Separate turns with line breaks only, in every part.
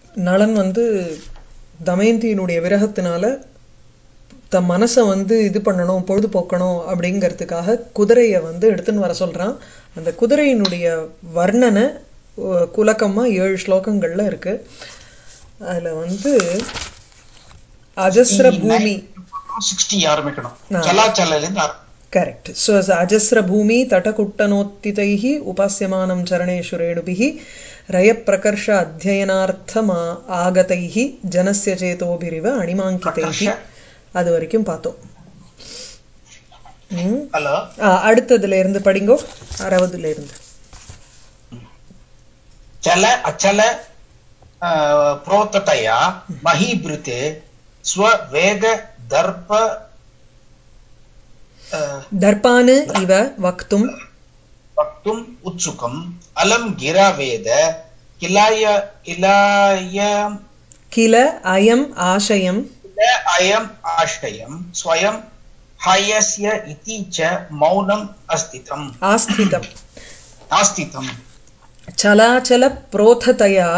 நளன் வந்து தமயந்தியினுடைய விரகத்தினால தன் மனசை வந்து இது பண்ணணும் பொழுதுபோக்கணும் அப்படிங்கிறதுக்காக குதிரையை வந்து எடுத்துன்னு வர சொல்றான் அந்த குதிரையினுடைய வர்ணனை அஹ், குலக்கமா ஏழு ஸ்லோகங்கள்ல இருக்கு அதுல வந்து அஜஸ்ர பூமி
சிக்ஸ்டி ஆரம்பிக்கணும்
ஆ.
சலாச்சலிருந்து ஆரம்பி-
करेक्ट् सो अजस्रभूमि तटकुट्टनोत्थितैः उपास्यमानं चरणेषु रेणुभिः रयप्रकर्ष अध्ययनार्थम् आगतैः जनस्य चेतोभिरिव अणिमाङ्कितैः
प्रकर्ष?
அது வரைக்கும் பார்த்தோம் ம்.
ஹலோ
ஆ, அடுத்ததுல இருந்து படிங்கோ அறுபதுல இருந்து
चल अचल अ, प्रोततया महीभृते स्ववेग दर्प अ,
தர்பானு இவ வக்தும்
वक्तुम् उत्सुकम् अलं गिरावेद किलाय किलाय
கில அயம் ஆசயம்
किल अयम् आश्रयम् स्वयं हायस्य इति च मौनम् अस्थितम्
ஆஸ்திதம்
आस्थितम्
चलाचल प्रोथतया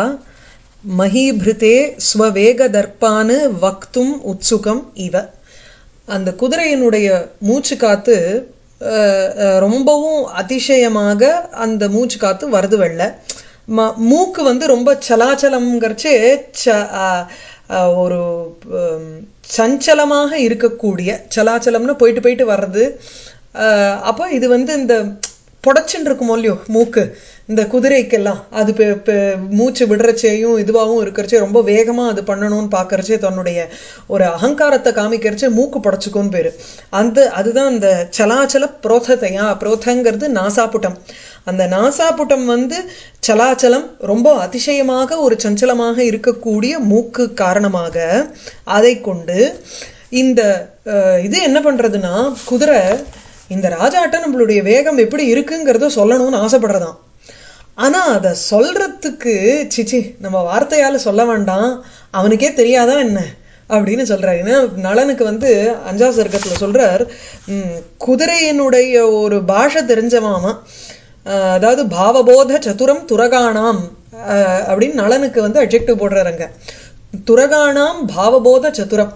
மஹீபிருத்தே ஸ்வவேகதர்ப்பான்னு வக்தும் உத்சுகம் இவ அந்த குதிரையினுடைய மூச்சு காத்து அஹ், அஹ், ரொம்பவும் அதிசயமாக அந்த மூச்சு காத்து வருது வெள்ள ம- மூக்கு வந்து ரொம்ப சலாச்சலம்ங்கிறச்சு ச அஹ், அஹ், ஒரு ஹம், சஞ்சலமாக இருக்கக்கூடிய சலாச்சலம்னு போயிட்டு போயிட்டு வர்றது அஹ், அப்போ இது வந்து இந்த புடச்சுன்னு இருக்குமோ இல்லையோ மூக்கு இந்த குதிரைக்கெல்லாம் அது பெ- பெ- மூச்சு விடுறச்சேயும் இதுவாகவும் இருக்கிறச்சே ரொம்ப வேகமா அது பண்ணணும்னு பார்க்கறச்சே தன்னுடைய ஒரு அகங்காரத்தை காமிக்கிறச்சே மூக்கு புடச்சுக்கும்னு பேரு அந்த அதுதான் அந்த சலாச்சல புரோதத்தையா புரோதங்கிறது நாசாப்புட்டம் அந்த நாசாப்புட்டம் வந்து சலாச்சலம் ரொம்ப அதிசயமாக ஒரு சஞ்சலமாக இருக்கக்கூடிய மூக்கு காரணமாக அதை கொண்டு இந்த அஹ், இது என்ன பண்றதுன்னா குதிரை இந்த ராஜாட்ட நம்மளுடைய வேகம் எப்படி இருக்குங்கிறத சொல்லணும்னு ஆசைப்படுறதாம் ஆனா அத சொல்றதுக்கு சிச்சி நம்ம வார்த்தையால சொல்ல வேண்டாம் அவனுக்கே தெரியாதா என்ன அப்படின்னு சொல்றாரு ஏன்னா நளனுக்கு வந்து அஞ்சாவது சர்க்கத்துல சொல்றார் உம், குதிரையினுடைய ஒரு பாஷை தெரிஞ்சவாமா அஹ், அதாவது பாவபோத சதுரம் துரகாணாம் அஹ், அப்படின்னு நளனுக்கு வந்து அட்ஜெக்டிவ் போடுறாருங்க துரகாணாம் பாவபோத சதுரம்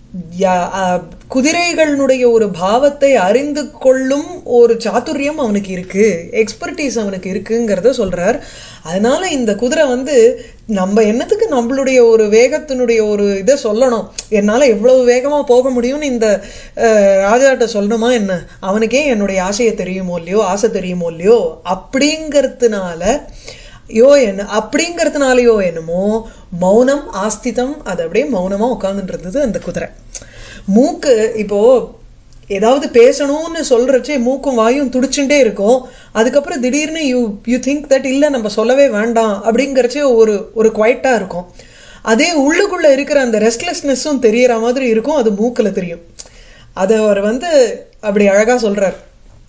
யா- அஹ், குதிரைகளுடைய ஒரு பாவத்தை அறிந்து கொள்ளும் ஒரு சாதுரியம் அவனுக்கு இருக்கு எக்ஸ்பர்டீஸ் அவனுக்கு இருக்குங்கிறத சொல்றார் அதனால இந்த குதிரை வந்து நம்ம என்னத்துக்கு நம்மளுடைய ஒரு வேகத்தினுடைய ஒரு இதை சொல்லணும் என்னால எவ்வளவு வேகமா போக முடியும்னு இந்த அஹ், ராஜாட்ட சொல்லணுமா என்ன அவனுக்கே என்னுடைய ஆசையை தெரியுமோ இல்லையோ ஆசை தெரியுமோ இல்லையோ அப்படிங்கிறதுனால யோ என்ன அப்படிங்கிறதுனாலயோ என்னமோ மௌனம் ஆஸ்திதம் அது அப்படியே மௌனமா உட்கார்ந்துட்டு இருந்தது அந்த குதிரை மூக்கு இப்போ ஏதாவது பேசணும்னு சொல்றச்சே மூக்கும் வாயும் துடிச்சுட்டே இருக்கும் அதுக்கப்புறம் திடீர்னு யூ யூ திங்க் தட் இல்ல நம்ம சொல்லவே வேண்டாம் அப்படிங்கறச்சே ஒரு ஒரு குவைட்டா இருக்கும் அதே உள்ளுக்குள்ள இருக்கிற அந்த ரெஸ்ட்லெஸ்னஸும் தெரியற மாதிரி இருக்கும் அது மூக்குல தெரியும் அதை அவர் வந்து அப்படி அழகா சொல்றார்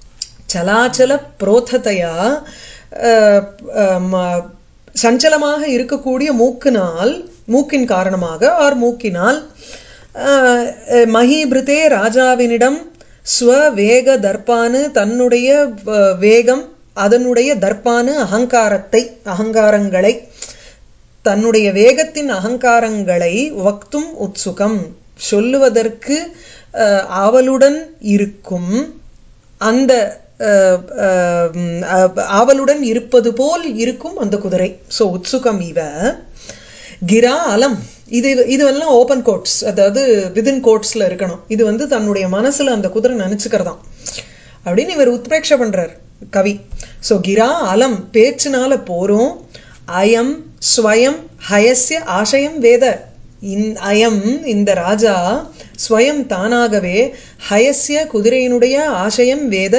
சலாச்சல புரோதத்தையா அஹ், அஹ், ம- சஞ்சலமாக இருக்கக்கூடிய மூக்கினால் மூக்கின் காரணமாக ஆர் மூக்கினால் அஹ், அஹ், மஹீபிருதே ராஜாவினிடம் ஸ்வவேக தர்ப்பானு தன்னுடைய அஹ், வேகம் அதனுடைய தர்ப்பானு அகங்காரத்தை அகங்காரங்களை தன்னுடைய வேகத்தின் அகங்காரங்களை வக்தும் உத்சுகம் சொல்லுவதற்கு அஹ், ஆவலுடன் இருக்கும் அந்த அஹ், அஹ், உம், அஹ், ஆவலுடன் இருப்பது போல் இருக்கும் அந்த குதிரை சோ உத்சுகம் இவ கிரா அலம் இது இதுவெல்லாம் ஓபன் கோட்ஸ் அதாவது விதின் கோட்ஸ்ல இருக்கணும் இது வந்து தன்னுடைய மனசுல அந்த குதிரை நினைச்சுக்கிறதாம் அப்படின்னு இவர் உத்பிரேட்ச பண்றார் கவி சோ கிரா அலம் பேச்சுனால போறோம் அயம் ஸ்வயம் ஹயஸ்ய ஆசயம் வேத இந் அயம் இந்த ராஜா ஸ்வயம் தானாகவே ஹயஸ்ய குதிரையினுடைய ஆசயம் வேத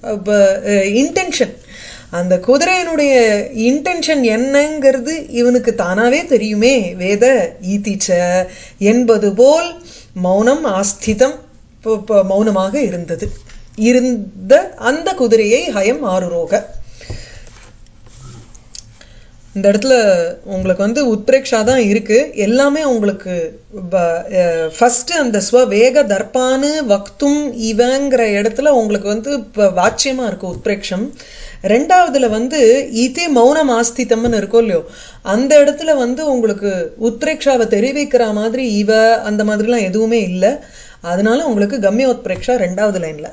இன்டென்ஷன் அந்த குதிரையினுடைய இன்டென்ஷன் என்னங்கிறது இவனுக்கு தானாவே தெரியுமே வேத ஈதிச்ச என்பது போல் மௌனம் ஆஸ்திதம் ப- ப- மௌனமாக இருந்தது இருந்த அந்த குதிரையை ஹயம் ஆறுரோக இந்த இடத்துல உங்களுக்கு வந்து உத்பிரேக்ஷா தான் இருக்கு எல்லாமே உங்களுக்கு ஃபர்ஸ்ட் அந்த ஸ்வவேக தர்ப்பானு வக்தும் இவங்கிற இடத்துல உங்களுக்கு வந்து இப்ப வாட்சியமா இருக்கு உத்பிரேக்ஷம் ரெண்டாவதுல வந்து இதே மௌனம் ஆஸ்திதம்னு இருக்கோ இல்லையோ அந்த இடத்துல வந்து உங்களுக்கு உத்ரேக்ஷாவை தெரிவிக்கிற மாதிரி இவ அந்த மாதிரிலாம் எதுவுமே இல்லை அதனால உங்களுக்கு கம்யோத்பிரேக்ஷா ரெண்டாவது லைன்ல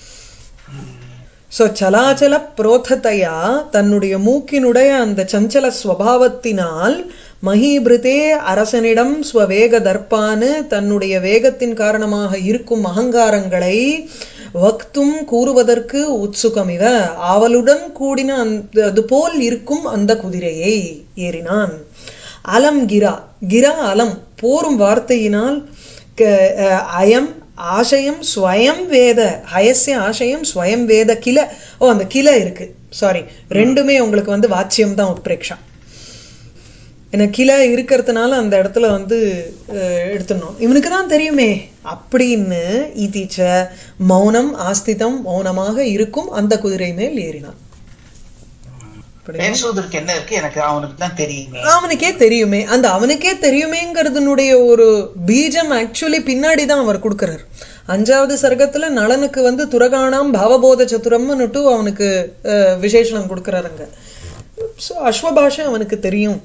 ஸோ சலாச்சல புரோதத்தையா தன்னுடைய மூக்கினுடைய அந்த சஞ்சல ஸ்வபாவத்தினால் மஹீபிருதே அரசனிடம் ஸ்வவேக தர்ப்பானு தன்னுடைய வேகத்தின் காரணமாக இருக்கும் அகங்காரங்களை வக்தும் கூறுவதற்கு உத்சுகம் இவ ஆவலுடன் கூடின அந்த அது போல் இருக்கும் அந்த குதிரையை ஏறினான் அலம் கிரா கிரா அலம் போரும் வார்த்தையினால் க- அஹ் அயம் ஆசயம் ஸ்வயம் வேத ஹயஸ்ய ஆசயம் ஸ்வயம் வேத கில ஓ அந்த கில இருக்கு சாரி ரெண்டுமே உங்களுக்கு வந்து வாச்சியம் தான் உட்பிரேக்ஷா ஏன்னா கிளை இருக்கிறதுனால அந்த இடத்துல வந்து அஹ், எடுத்துடணும் இவனுக்கு தான் தெரியுமே அப்படின்னு இதீச்ச மௌனம் ஆஸ்திதம் மௌனமாக இருக்கும் அந்த குதிரை மேல் ஏறினான் அப்படி
பேசுவதற்கு என்ன இருக்கு எனக்கு அவனுக்கு தான் தெரியுமே
அவனுக்கே தெரியுமே அந்த அவனுக்கே தெரியுமேங்கிறதுனுடைய ஒரு பீஜம் ஆக்சுவலி பின்னாடி தான் அவர் கொடுக்கறார் அஞ்சாவது சர்க்கத்துல நளனுக்கு வந்து துரகாணாம் பாவபோத சதுரம்னுட்டு அவனுக்கு அஹ், விசேஷணம் கொடுக்கறாருங்க ஸோ அஸ்வபாஷை அவனுக்கு தெரியும்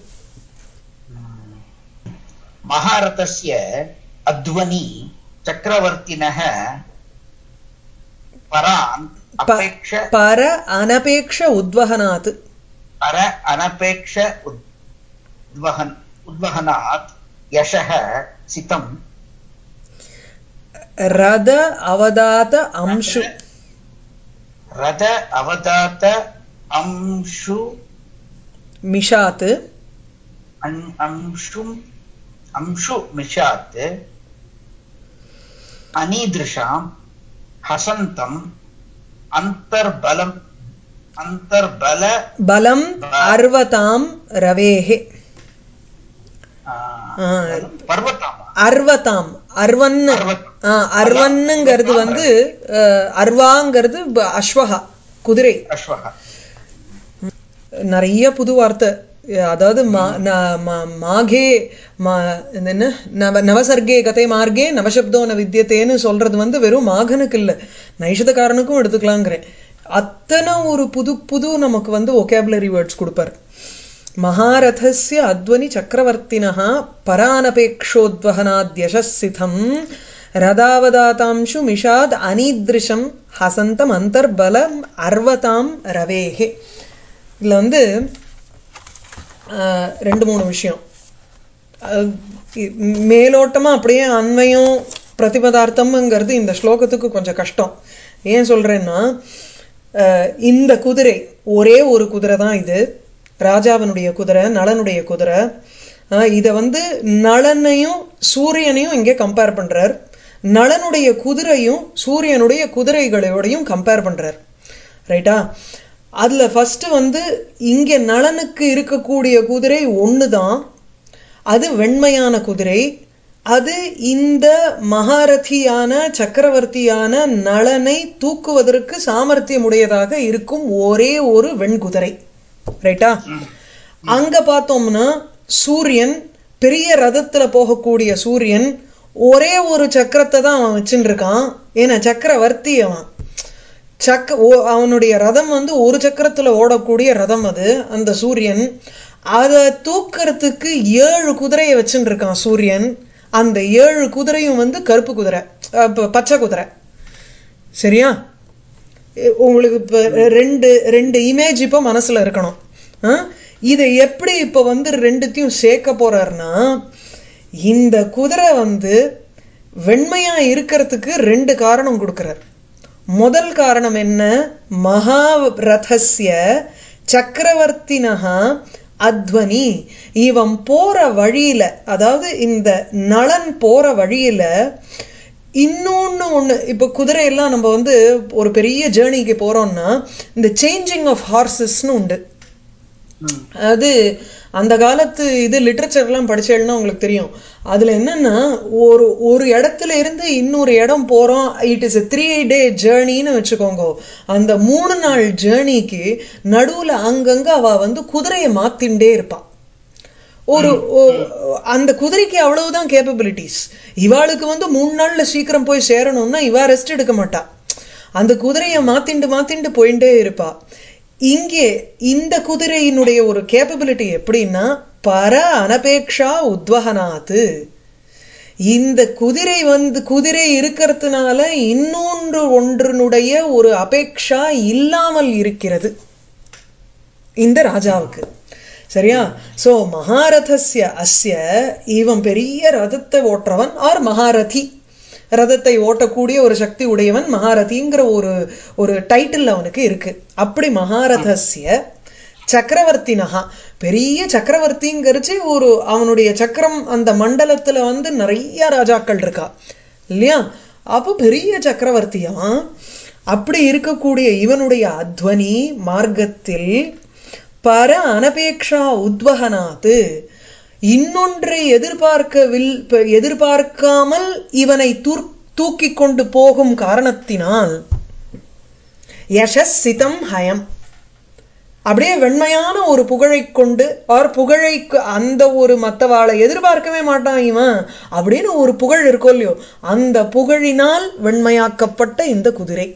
महारथस्य अध्वनि चक्रवर्तिनः परान्
ப-
अपेक्ष
பர அனபேக்ஷ உத்வகனாத்
पर अनपेक्ष उद्वहन् उद्वहनात् यशः सितम्
ரத அவதாத அம்சு
रथ अवदात अंशु
மிஷாத்
अं- अंशुम् अंशु मिषात् अनीदृशाम् हसन्तम् अन्तर्बलम् अन्तर्बल
பலம் அர்வதாம் ரவேஹே
आ,
ஆ,
पर्वतामा
அர்வதாம் அர்வன்னு
पर्वत
ஆ, அர்வன்னுங்கிறது வந்து அஹ், அர்வாங்கிறது ப- அஸ்வஹா குதிரை
अश्वः
நிறைய புது வார்த்தை அஹ், அதாவது மா- ந- மா- மாகே மா இது என்ன நவ நவசர்கே கதை மார்கே நவசப்தோ ந வித்தியத்தேன்னு சொல்றது வந்து வெறும் மாகனுக்கு இல்லை நைஷதக்காரனுக்கும் எடுத்துக்கலாங்கிறேன் அத்தனை ஒரு புது புது நமக்கு வந்து ஒகேபுலரி வேர்ட்ஸ் கொடுப்பார் மகாரதஸ்ய அத்வனி சக்கரவர்த்தினः பரானபேக்ஷோத்வகனாத்யசிதம் ரதாவதாதாம்சு மிஷாத் அனீத்ருஷம் ஹசந்தம் அந்தர்பலம் அர்வதாம் ரவேஹே இதுல வந்து ஆஹ், ரெண்டு மூணு விஷயம் அஹ், இ- மேலோட்டமா அப்படியே அன்வயம் பிரதிபதார்த்தம்ங்கிறது இந்த ஸ்லோகத்துக்கு கொஞ்சம் கஷ்டம் ஏன் சொல்றேன்னா அஹ், இந்த குதிரை ஒரே ஒரு குதிரை தான் இது ராஜாவினுடைய குதிரை நளனுடைய குதிரை அஹ், இத வந்து நளனையும் சூரியனையும் இங்கே கம்பேர் பண்றார் நளனுடைய குதிரையும் சூரியனுடைய குதிரைகளோடையும் கம்பேர் பண்றார் ரைட்டா அதுல ஃபர்ஸ்ட் வந்து இங்க நளனுக்கு இருக்கக்கூடிய குதிரை ஒண்ணுதான் அது வெண்மையான குதிரை அது இந்த மகாரதியான சக்கரவர்த்தியான நளனை தூக்குவதற்கு சாமர்த்தியமுடையதாக இருக்கும் ஒரே ஒரு வெண்குதிரை ரைட்டா அங்க பார்த்தோம்னா சூரியன் பெரிய ரதத்துல போகக்கூடிய சூரியன் ஒரே ஒரு சக்கரத்தை தான் அவன் வச்சுட்டு இருக்கான் ஏன்னா சக்கரவர்த்தி அவன் சக்க ஓ அவனுடைய ரதம் வந்து ஒரு சக்கரத்துல ஓடக்கூடிய ரதம் அது அந்த சூரியன் அதை தூக்கறதுக்கு ஏழு குதிரையை வச்சுட்டு இருக்கான் சூரியன் அந்த ஏழு குதிரையும் வந்து கருப்பு குதிரை அஹ் ப- பச்சை குதிரை சரியா எ- உங்களுக்கு இப்ப ரெண்டு ரெண்டு இமேஜ் இப்ப மனசுல இருக்கணும் ஆ? இதை எப்படி இப்ப வந்து ரெண்டுத்தையும் சேர்க்க போறாருன்னா இந்த குதிரை வந்து வெண்மையா இருக்கிறதுக்கு ரெண்டு காரணம் கொடுக்கிறார் முதல் காரணம் என்ன மகாரதஸ்ய சக்கரவர்த்தினஹா அத்வனி இவன் போற வழியில அதாவது இந்த நளன் போற வழியில இன்னொன்னு ஒண்ணு இப்ப குதிரை எல்லாம் நம்ம வந்து ஒரு பெரிய ஜேர்னிக்கு போறோம்னா இந்த சேஞ்சிங் ஆஃப் ஹார்சஸ்னு உண்டு
ம்.
அது அந்த காலத்து இது லிட்ரேச்சர்லாம் படிச்சேன்னா உங்களுக்கு தெரியும் அதுல என்னன்னா ஒரு ஒரு இடத்துல இருந்து இன்னொரு இடம் போறோம் it is a three day ஜேர்னின்னு வச்சுக்கோங்க அந்த மூணு நாள் ஜேர்னிக்கு நடுவுல அங்கங்க அவ வந்து குதிரையை மாத்திண்டே இருப்பா ஒரு ஒ- அந்த குதிரைக்கு அவ்வளவுதான் கேப்பபிலிட்டிஸ் இவாளுக்கு வந்து மூணு நாள்ல சீக்கிரம் போய் சேரணும்னா இவா ரெஸ்ட் எடுக்க மாட்டா அந்த குதிரையை மாத்திண்டு மாத்திண்டு போயிட்டே இருப்பா இங்கே இந்த குதிரையினுடைய ஒரு கேப்பபிலிட்டி எப்படின்னா பர அனபேக்ஷா உத்வகனாத்து இந்த குதிரை வந்து குதிரை இருக்கிறதுனால இன்னொன்று ஒன்றினுடைய ஒரு அபேக்ஷா இல்லாமல் இருக்கிறது இந்த ராஜாவுக்கு சரியா சோ மகாரதஸ்ய அஸ்ய இவன் பெரிய ரதத்தை ஓட்டுறவன் ஆர் மகாரதி ரதத்தை ஓட்டக்கூடிய ஒரு சக்தி உடையவன் மகாரதிங்கிற ஒரு ஒரு டைட்டில் அவனுக்கு இருக்கு அப்படி மகாரதஸ்ய சக்கரவர்த்தினஹா பெரிய சக்கரவர்த்திங்கிறச்சு ஒரு அவனுடைய சக்கரம் அந்த மண்டலத்துல வந்து நிறைய ராஜாக்கள் இருக்கா இல்லையா அப்போ பெரிய சக்கரவர்த்தியா அப்படி இருக்கக்கூடிய இவனுடைய அத்வனி மார்க்கத்தில் பர அனபேக்ஷா உத்வகனாத்து இன்னொன்றை எதிர்பார்க்கவில் எதிர்பார்க்காமல் இவனை தூர் தூக்கி கொண்டு போகும் காரணத்தினால் யசஸ் சிதம் ஹயம் அப்படியே வெண்மையான ஒரு புகழை கொண்டு ஆர் புகழை அந்த ஒரு மத்தவாளை எதிர்பார்க்கவே மாட்டான் இவன் அப்படின்னு ஒரு புகழ் இருக்கோ இல்லையோ அந்த புகழினால் வெண்மையாக்கப்பட்ட இந்த குதிரை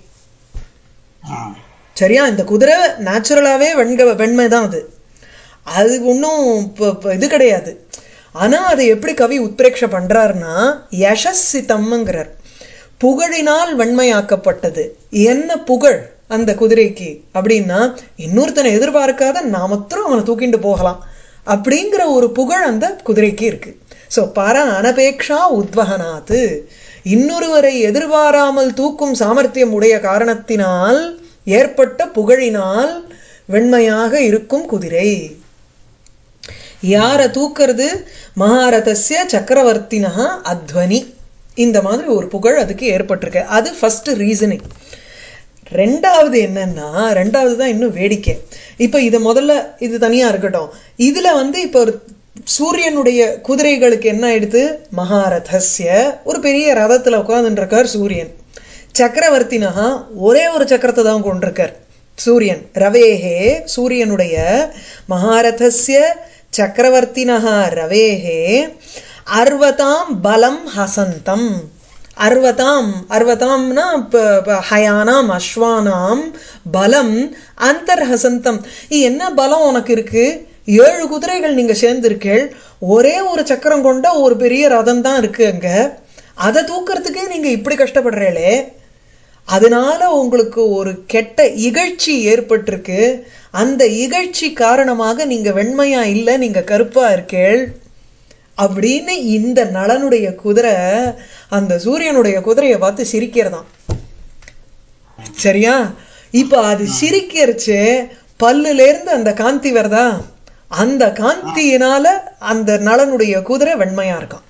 சரியா இந்த குதிரை நேச்சுரலாவே வெண்க வெண்மை தான் அது அது ஒன்றும் இது கிடையாது ஆனா அதை எப்படி கவி உத்பிரேட்ச பண்றாருன்னா யசஸ்ஸிதம்ங்கிறார் புகழினால் வெண்மையாக்கப்பட்டது என்ன புகழ் அந்த குதிரைக்கு அப்படின்னா இன்னொருத்தனை எதிர்பார்க்காத நான் மாத்திரம் அவனை தூக்கிட்டு போகலாம் அப்படிங்கிற ஒரு புகழ் அந்த குதிரைக்கு இருக்கு சோ பர அனபேக்ஷா உத்வகனாத்து இன்னொருவரை எதிர்பாராமல் தூக்கும் சாமர்த்தியம் உடைய காரணத்தினால் ஏற்பட்ட புகழினால் வெண்மையாக இருக்கும் குதிரை யார தூக்கிறது மகாரதஸ்ய சக்கரவர்த்தினா அத்வனி இந்த மாதிரி ஒரு புகழ் அதுக்கு ஏற்பட்டிருக்கு அது ஃபர்ஸ்ட் ரீசனிங் ரெண்டாவது என்னன்னா ரெண்டாவது தான் இன்னும் வேடிக்கை இப்ப இது முதல்ல இது தனியா இருக்கட்டும் இதுல வந்து இப்ப ஒரு சூரியனுடைய குதிரைகளுக்கு என்ன ஆயிடுது மகாரதஸ்ய ஒரு பெரிய ரதத்துல உட்கார்ந்துட்டு இருக்கார் சூரியன் சக்கரவர்த்தினஹா ஒரே ஒரு சக்கரத்தை தான் கொண்டிருக்கார் சூரியன் ரவேஹே சூரியனுடைய மகாரதஸ்ய சக்கரவர்த்தினஹா ரவேஹே அர்வதாம் பலம் ஹசந்தம் அர்வதாம் அர்வதாம்னா ஹயானாம் அஸ்வானாம் பலம் அந்தர்ஹசந்தம் என்ன பலம் உனக்கு இருக்கு ஏழு குதிரைகள் நீங்க சேர்ந்திருக்கீள் ஒரே ஒரு சக்கரம் கொண்ட ஒரு பெரிய ரதம் தான் இருக்கு அங்க அதை தூக்கிறதுக்கே நீங்க இப்படி கஷ்டப்படுறீங்களே அதனால உங்களுக்கு ஒரு கெட்ட இகழ்ச்சி ஏற்பட்டிருக்கு அந்த இகழ்ச்சி காரணமாக நீங்க வெண்மையா இல்ல நீங்க கருப்பா இருக்கேள் அப்படின்னு இந்த நலனுடைய குதிரை அந்த சூரியனுடைய குதிரையை பார்த்து சிரிக்கிறதாம் சரியா இப்ப அது சிரிக்கிறச்சு பல்லுல இருந்து அந்த காந்தி வருதா அந்த காந்தியினால அந்த நலனுடைய குதிரை வெண்மையா இருக்கான்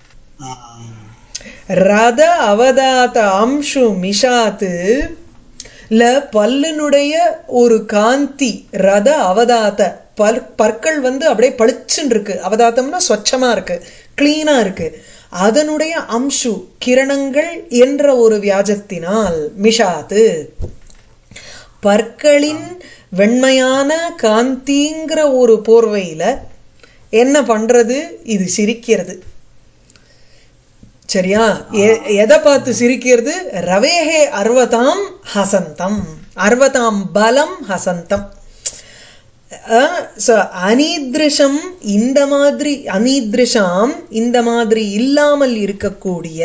ரத அவதாத அம்சு மிஷாத்து இல்ல பல்லினுடைய ஒரு காந்தி ரத அவதாத்த பல் பற்கள் வந்து அப்படியே பளிச்சுன்னு இருக்கு அவதாத்தம்னா ஸ்வச்சமா இருக்கு கிளீனா இருக்கு அதனுடைய அம்சு கிரணங்கள் என்ற ஒரு வியாஜத்தினால் மிஷாத்து பற்களின் வெண்மையான காந்திங்கிற ஒரு போர்வையில என்ன பண்றது இது சிரிக்கிறது சரியா எதை பார்த்து சிரிக்கிறது ரவேஹே அர்வதாம் ஹசந்தம் அர்வதாம் பலம் ஹசந்தம் அனீதிருஷம் இந்த மாதிரி அனீதிருஷாம் இந்த மாதிரி இல்லாமல் இருக்கக்கூடிய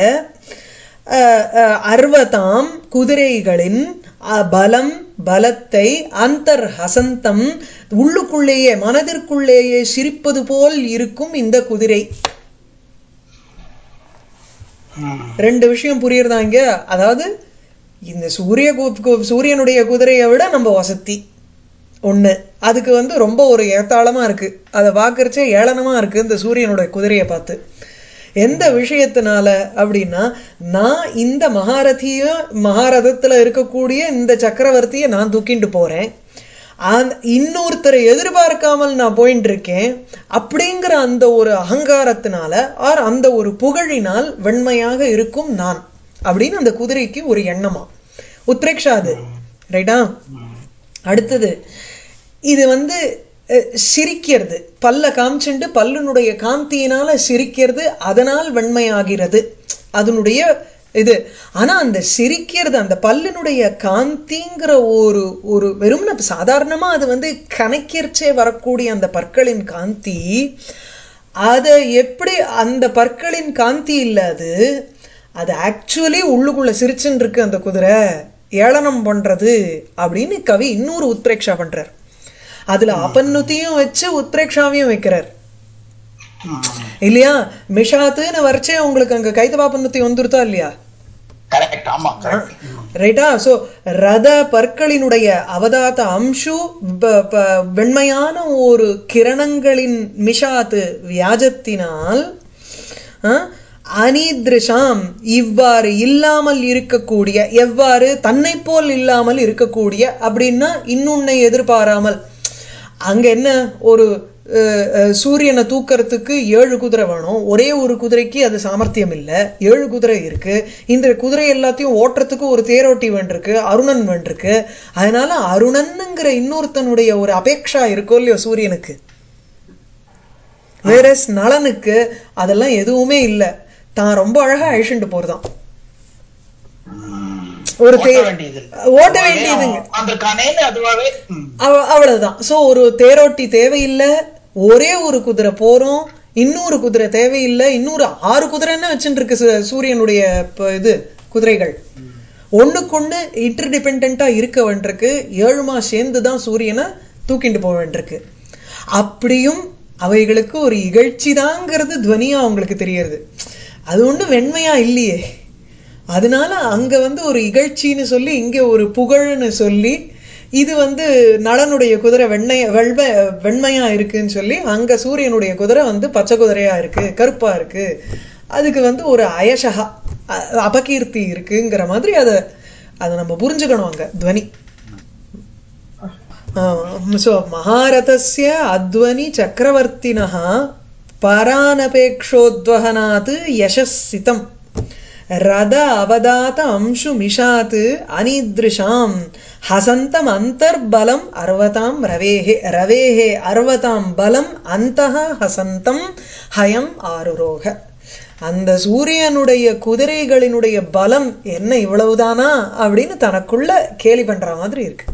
அர்வதாம் குதிரைகளின் பலம் பலத்தை அந்தர் ஹசந்தம் உள்ளுக்குள்ளேயே மனதிற்குள்ளேயே சிரிப்பது போல் இருக்கும் இந்த குதிரை ரெண்டு விஷயம் புரியுறதா இங்க அதாவது இந்த சூரிய சூரியனுடைய குதிரையை விட நம்ம வசதி ஒண்ணு அதுக்கு வந்து ரொம்ப ஒரு ஏத்தாளமா இருக்கு அதை பார்க்கறச்சே ஏளனமா இருக்கு இந்த சூரியனுடைய குதிரையை பார்த்து எந்த விஷயத்தினால அப்படின்னா நான் இந்த மகாரதிய மகாரதத்துல இருக்கக்கூடிய இந்த சக்கரவர்த்தியை நான் தூக்கிட்டு போறேன் இன்னொருத்தரை எதிர்பார்க்காமல் நான் போயிட்டு இருக்கேன் அப்படிங்கிற அந்த ஒரு அகங்காரத்தினால ஆர் அந்த ஒரு புகழினால் வெண்மையாக இருக்கும் நான் அப்படின்னு அந்த குதிரைக்கு ஒரு எண்ணமா உத்ரேக்ஷா அது ரைட்டா அடுத்தது இது வந்து சிரிக்கிறது பல்ல காமிச்சுண்டு பல்லுனுடைய காந்தியினால சிரிக்கிறது அதனால் வெண்மையாகிறது அதனுடைய இது ஆனா அந்த சிரிக்கிறது அந்த பல்லினுடைய காந்திங்கிற ஒரு ஒரு வெறும்ன சாதாரணமா அது வந்து கணக்கிற்சே வரக்கூடிய அந்த பற்களின் காந்தி அதை எப்படி அந்த பற்களின் காந்தி இல்ல அது அது ஆக்சுவலி உள்ளுக்குள்ள சிரிச்சுன்னு இருக்கு அந்த குதிரை ஏளனம் பண்றது அப்படின்னு கவி இன்னொரு உத்பிரேக்ஷா பண்றார் அதுல அபன்னுத்தியும் வச்சு உத்பிரேக்ஷாவையும் வைக்கிறார் இல்லையா மிஷாத்துன்னு வரைச்சே உங்களுக்கு அங்க கைத்தவா பன்னுத்தி வந்துருத்தா இல்லையா
கரெக்ட் ஆமா கரெக்ட்
ரைட்டா சோ ரத பற்களினுடைய அவதாத்த அம்சு ப- ப- வெண்மையான ஒரு கிரணங்களின் மிஷாத்து வியாஜத்தினால் ஆ, அனித்ருஷாம் இவ்வாறு இல்லாமல் இருக்கக்கூடிய எவ்வாறு தன்னை போல் இல்லாமல் இருக்கக்கூடிய அப்படின்னா இன்னொன்னை எதிர்பாராமல் அங்க என்ன ஒரு அஹ், அஹ், சூரியனை தூக்கறதுக்கு ஏழு குதிரை வேணும் ஒரே ஒரு குதிரைக்கு அது சாமர்த்தியம் இல்லை ஏழு குதிரை இருக்கு இந்த குதிரை எல்லாத்தையும் ஓட்டுறதுக்கு ஒரு தேரோட்டி வேண்டிருக்கு அருணன் வேண்டிருக்கு அதனால அருணன்ங்கிற இன்னொருத்தனுடைய ஒரு அபேக்ஷா இருக்கோ இல்லையோ சூரியனுக்கு வேற நலனுக்கு அதெல்லாம் எதுவுமே இல்லை தான் ரொம்ப அழகா அழிச்சுட்டு போறதாம் ஒரு
ஓட்ட
தே-
வேண்டியது இல்ல.
ஓட்ட வேண்டியதுங்க
வந்திருக்கானேன்னு அதுவாவே ம்.
அவ- அவ்வளவுதான் சோ ஒரு தேரோட்டி தேவையில்லை ஒரே ஒரு குதிரை போறோம் இன்னொரு குதிரை தேவையில்லை இன்னொரு ஆறு குதிரைன்னு வச்சுட்டு இருக்கு சு- சூரியனுடைய இப்ப இது குதிரைகள் ஒண்ணுக்கொண்ணு இன்டர் டிபெண்டா இருக்க வேண்டியிருக்கு ஏழுமா சேர்ந்து தான் சூரியனை தூக்கிட்டு போக வேண்டியிருக்கு அப்படியும் அவைகளுக்கு ஒரு இகழ்ச்சி தாங்கிறது துவனியா அவங்களுக்கு தெரியறது அது ஒண்ணும் வெண்மையா இல்லையே அதனால அங்க வந்து ஒரு இகழ்ச்சின்னு சொல்லி இங்க ஒரு புகழ்னு சொல்லி இது வந்து நளனுடைய குதிரை வெண்ணைய வெள்ம வெண்மையா இருக்குன்னு சொல்லி அங்க சூரியனுடைய குதிரை வந்து பச்சை குதிரையா இருக்கு கருப்பா இருக்கு அதுக்கு வந்து ஒரு அயசகா அ- அபகீர்த்தி இருக்குங்கிற மாதிரி அதை அதை நம்ம புரிஞ்சுக்கணும் அங்க துவனி சோ மகாரதஸ்ய அத்வனி சக்கரவர்த்தினः பரானபேக்ஷோத்வகனாத் யசஸ்சிதம் ரத அவதாத அம்சு மிஷாத் அனித்ருஷாம் ஹசந்தம் அந்தர்பலம் அர்வதாம் ரவேஹே ரவேஹே அர்வதாம் பலம் அந்தஹ ஹசந்தம் ஹயம் ஆருரோக அந்த சூரியனுடைய குதிரைகளினுடைய பலம் என்ன இவ்வளவுதானா அப்படின்னு தனக்குள்ள கேலி பண்ற மாதிரி இருக்கு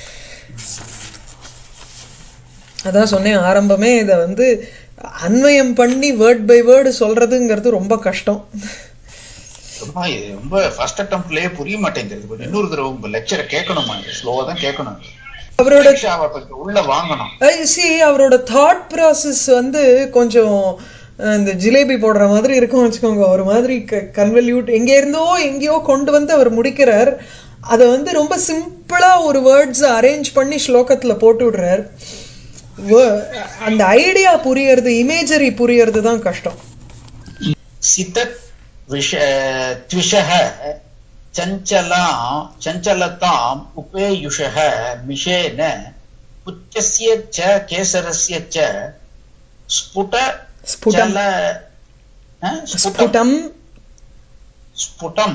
அதான் சொன்னேன் ஆரம்பமே இதை வந்து அன்வயம் பண்ணி வேர்ட் பை வேர்டு சொல்றதுங்கிறது ரொம்ப கஷ்டம்
ரொம்ப இது ரொம்ப ஃபர்ஸ்ட் அட்டம்ப்ட்லயே புரிய மாட்டேங்கிறது கொஞ்சம் இன்னொரு தடவை உங்க லெக்சரை கேட்கணுமா ஸ்லோவா தான் கேட்கணும்
அவரோட
அவரை கொஞ்சம் உள்ள வாங்கணும்
சி அவரோட தாட் ப்ராசஸ் வந்து கொஞ்சம் அஹ், இந்த ஜிலேபி போடுற மாதிரி இருக்கும் வச்சுக்கோங்க ஒரு மாதிரி கன்வல்யூட் எங்க இருந்தோ எங்கேயோ கொண்டு வந்து அவர் முடிக்கிறார் அதை வந்து ரொம்ப சிம்பிளா ஒரு வேர்ட்ஸ் அரேஞ்ச் பண்ணி ஸ்லோகத்துல போட்டு விடுறார் Wo- அந்த ஐடியா புரியறது இமேஜரி புரியறது தான் கஷ்டம்
சிதத் விஷ த்விஷः चञ्चला चञ्चलताम् उपेयुषः मिषेन पुत्यस्य च केसरस्य च स्फुट
ஸ்புடம்
चल ह? स्फुटं
ஸ்புடம்
स्फुटं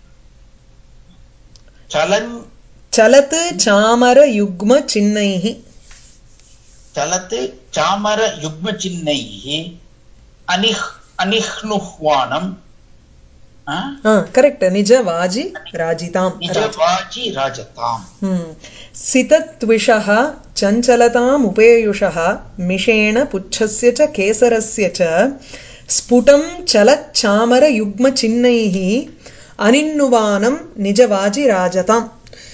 चलन्
சலத்து சாமர யுக்ம சின்னைஹி
चलत् चामरयुग्मचिह्नैः अनिह् अनिह्नुह्वानम् ह?
ஆ கரெக்ட் நிஜ வாஜி ராஜிதாம்
निजवाचि राजताम्
हम्म। सितत्विषः चञ्चलताम् उपेयुषः मिषेण पुच्छस्य च केसरस्य च स्फुटं चलच्चामरयुग्मचिह्नैः அனின்னுவானம் நிஜவாஜி ராஜதாம்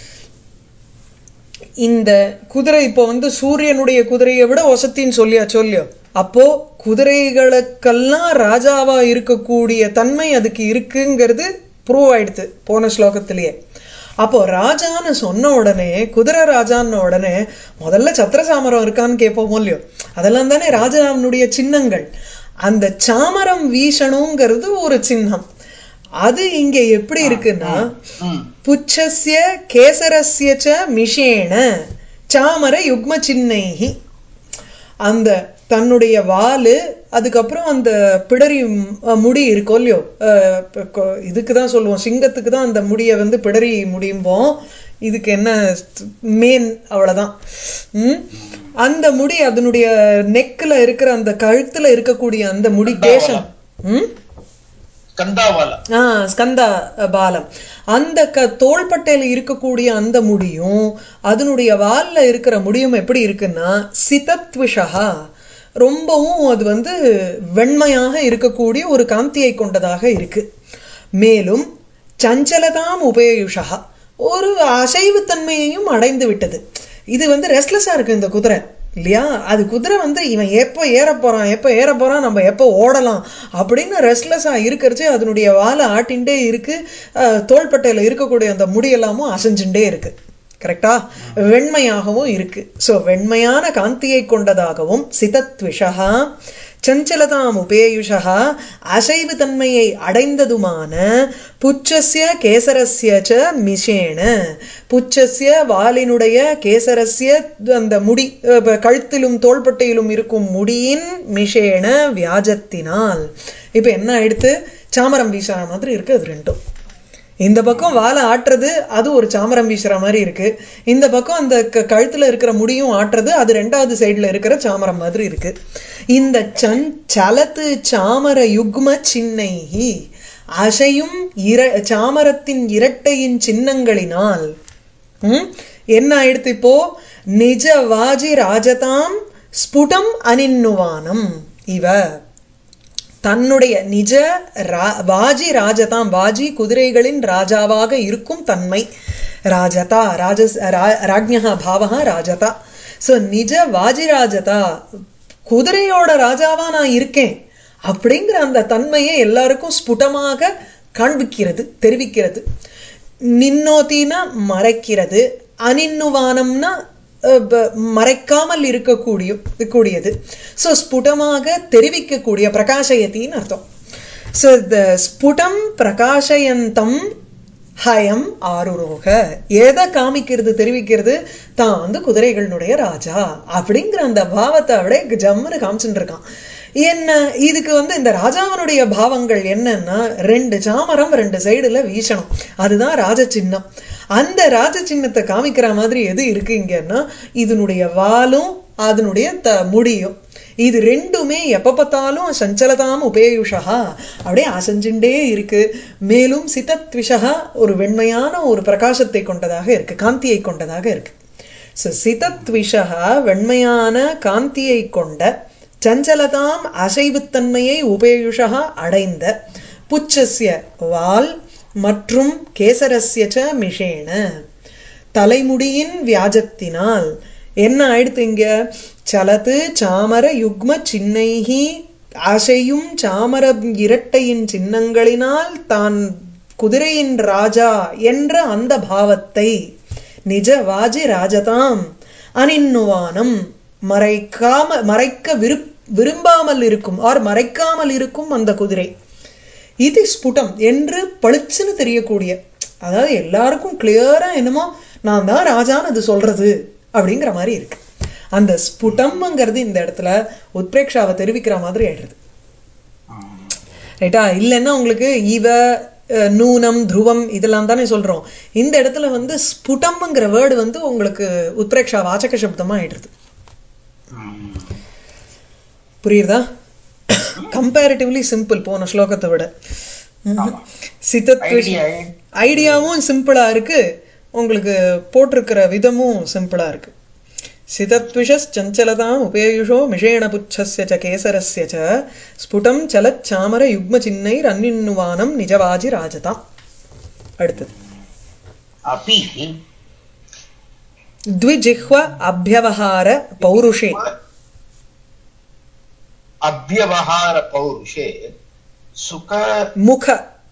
இந்த குதிரை இப்போ வந்து சூரியனுடைய குதிரையை விட ஒசத்தின்னு சொல்லியா சொல்லியோ அப்போ குதிரைகளுக்கெல்லாம் ராஜாவா இருக்கக்கூடிய தன்மை அதுக்கு இருக்குங்கிறது ப்ரூவ் ஆயிடுது போன ஸ்லோகத்திலேயே அப்போ ராஜான்னு சொன்ன உடனே குதிரை ராஜான்னு உடனே முதல்ல சத்திரசாமரம் இருக்கான்னு கேட்போமோ இல்லையோ அதெல்லாம் தானே ராஜாவினுடைய சின்னங்கள் அந்த சாமரம் வீசணுங்கிறது ஒரு சின்னம் அது இங்க எப்படி இருக்குன்னா
ம்
புச்சஸ்ய கேசரஸ்ய ச மிஷேன சாமர யுக்ம சின்னைஹி அந்த தன்னுடைய வாலு அதுக்கப்புறம் அந்த பிடரி ம், அஹ், முடி இருக்கோ இல்லையோ அஹ், இப்ப கொ- இதுக்கு தான் சொல்லுவோம் சிங்கத்துக்கு தான் அந்த முடியை வந்து பிடரி முடியும்போம் இதுக்கு என்ன மேன் அவ்வளவுதான் ம் அந்த முடி அதனுடைய நெக்ல இருக்கிற அந்த கழுத்துல இருக்கக்கூடிய அந்த முடி கேசம் ம்
கந்தாவால
ஆ ஸ்கந்தா பாலம் அந்த க தோள்பட்டையில இருக்கக்கூடிய அந்த முடியும் அதனுடைய வால்ல இருக்கிற முடியும் எப்படி இருக்குன்னா சிதத்விஷா ரொம்பவும் அது வந்து வெண்மையாக இருக்கக்கூடிய ஒரு காந்தியை கொண்டதாக இருக்கு மேலும் சஞ்சலதாம் உபயுஷா ஒரு அசைவுத்தன்மையையும் அடைந்து விட்டது இது வந்து ரெஸ்ட்லெஸ்ஸா இருக்கு இந்த குதிரை இல்லையா அது குதிரை வந்து இவன் எப்போ ஏற போறான் எப்போ ஏற போறான் நம்ம எப்போ ஓடலாம் அப்படின்னு ரெஸ்ட்லெஸ்ஸா இருக்கிறச்சு அதனுடைய வாலை ஆட்டின்டே இருக்கு அஹ், தோள்பட்டையில இருக்கக்கூடிய அந்த முடியெல்லாமும் அசைஞ்சுட்டே இருக்கு கரெக்டா வெண்மையாகவும் இருக்கு சோ வெண்மையான காந்தியை கொண்டதாகவும் சிதத்விஷா சஞ்சலதாம் உபேயுஷா அசைவு தன்மையை அடைந்ததுமான புச்சஸ்ய கேசரஸ்ய ச மிஷேன புச்சஸ்ய வாலினுடைய கேசரஸ்ய அந்த முடி அஹ், கழுத்திலும் தோள்பட்டையிலும் இருக்கும் முடியின் மிஷேன வியாஜத்தினால் இப்ப என்ன ஆயிடுத்து சாமரம் வீசுற மாதிரி இருக்கு அது ரெண்டும் இந்த பக்கம் வாழை ஆட்டுறது அது ஒரு சாமரம் வீசுற மாதிரி இருக்கு இந்த பக்கம் அந்த க- கழுத்துல இருக்கிற முடியும் ஆட்டுறது அது ரெண்டாவது சைடுல இருக்கிற சாமரம் மாதிரி இருக்கு இந்த சன் சலத்து சாமர யுக்ம சின்னைஹி அசையும் இர சாமரத்தின் இரட்டையின் சின்னங்களினால் ம், என்ன ஆயிடுத்து இப்போ நிஜ வாஜி ராஜதாம் ஸ்புடம் அனின்னுவானம் இவ தன்னுடைய நிஜ ரா- வாஜி ராஜதாம் வாஜி குதிரைகளின் ராஜாவாக இருக்கும் தன்மை ராஜதா ராஜஸ் ரா- ராஜ்ஞா பாவகா ராஜதா சோ நிஜ வாஜி ராஜதா குதிரையோட ராஜாவா நான் இருக்கேன் அப்படிங்கிற அந்த தன்மையை எல்லாருக்கும் ஸ்புடமாக காண்பிக்கிறது தெரிவிக்கிறது நின்னோத்தினா மறைக்கிறது அனின்னுவானம்னா அஹ், ப- மறைக்காமல் இருக்கக்கூடிய கூடியது ஸோ ஸ்புடமாக தெரிவிக்கக்கூடிய பிரகாசயத்தின்னு அர்த்தம் ஸோ த ஸ்புடம் பிரகாசயந்தம் ஹயம் ஆருரோக எதை காமிக்கிறது தெரிவிக்கிறது தான் வந்து குதிரைகளினுடைய ராஜா அப்படிங்கிற அந்த பாவத்தை அப்படியே ஜம்முன்னு காமிச்சுட்டு இருக்கான் என்ன இதுக்கு வந்து இந்த ராஜாவனுடைய பாவங்கள் என்னன்னா ரெண்டு சாமரம் ரெண்டு சைடுல வீசணும் அதுதான் ராஜ சின்னம் அந்த ராஜ சின்னத்தை காமிக்கிற மாதிரி எது இருக்கு இங்கன்னா இதனுடைய வாலும் அதனுடைய த முடியும் இது ரெண்டுமே எப்ப பார்த்தாலும் சஞ்சலதாம் உபேயுஷா அப்படியே அசைஞ்சுட்டே இருக்கு மேலும் சிதத்விஷா ஒரு வெண்மையான ஒரு பிரகாசத்தை கொண்டதாக இருக்கு காந்தியை கொண்டதாக இருக்கு ஸோ சிதத்விஷா வெண்மையான காந்தியை கொண்ட சஞ்சலதாம் அசைவுத்தன்மையை உபேயுஷா அடைந்த புச்சஸ்ய வால் மற்றும் கேசரஸ்ய ச மிஷேன தலைமுடியின் வியாஜத்தினால் என்ன ஆயிடுத்து இங்க சலத்து சாமர யுக்ம சின்னைஹி அசையும் சாமர இரட்டையின் சின்னங்களினால் தான் குதிரையின் ராஜா என்ற அந்த பாவத்தை நிஜ வாஜி ராஜதாம் அனின்னுவானம் மறைக்காம மறைக்க விருப் விரும்பாமல் இருக்கும் ஆர் மறைக்காமல் இருக்கும் அந்த குதிரை இது ஸ்புடம் என்று பளிச்சுன்னு தெரியக்கூடிய அதாவது எல்லாருக்கும் கிளியரா என்னமோ நான் தான் ராஜான்னு அது சொல்றது அப்படிங்கிற மாதிரி இருக்கு அந்த ஸ்புடம்ங்கிறது இந்த இடத்துல உத்பிரேக்ஷாவை தெரிவிக்கிற மாதிரி ஆயிடுறது ரைட்டா இல்லைன்னா உங்களுக்கு இவ அஹ், நூனம் துருவம் இதெல்லாம் தானே சொல்றோம் இந்த இடத்துல வந்து ஸ்புடம்ங்கிற வேர்டு வந்து உங்களுக்கு உத்பிரேக்ஷா வாச்சக சப்தமா ஆயிடுறது புரியுதா கம்பேரிட்டிவ்லி சிம்பிள் போன ஸ்லோகத்தை விட சித்தத்
ஐடியா
ஐடியாவும் சிம்பிளா இருக்கு உங்களுக்கு போட்டிருக்கிற விதமும் சிம்பிளா இருக்கு சிதத்விஷஸ் சஞ்சலதாம் உபேயுஷோ மிஷேண புச்சஸ்ய ச கேசரஸ்ய ச ஸ்புடம் சலத் சாமர யுக்ம சின்னைர் அன்னின்னுவானம் நிஜவாஜி ராஜதாம் அடுத்தது
अपि
द्विजिह्व अभ्यवहार पौरुषे
अभ्यवहार पौरुषे सुख
मुख